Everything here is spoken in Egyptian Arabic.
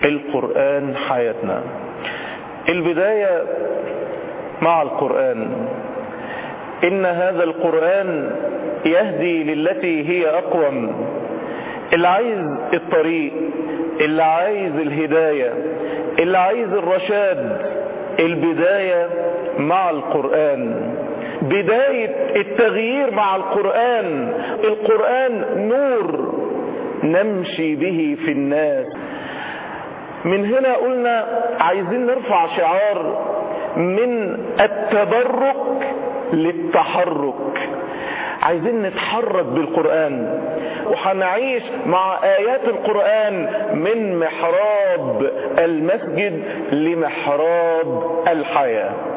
القرآن حياتنا البداية مع القرآن إن هذا القرآن يهدي للتي هي أقوم اللي عايز الطريق اللي عايز الهداية اللي عايز الرشاد البداية مع القرآن بداية التغيير مع القرآن القرآن نور نمشي به في الناس من هنا قلنا عايزين نرفع شعار من التبرك للتحرك عايزين نتحرك بالقرآن وهنعيش مع آيات القرآن من محراب المسجد لمحراب الحياة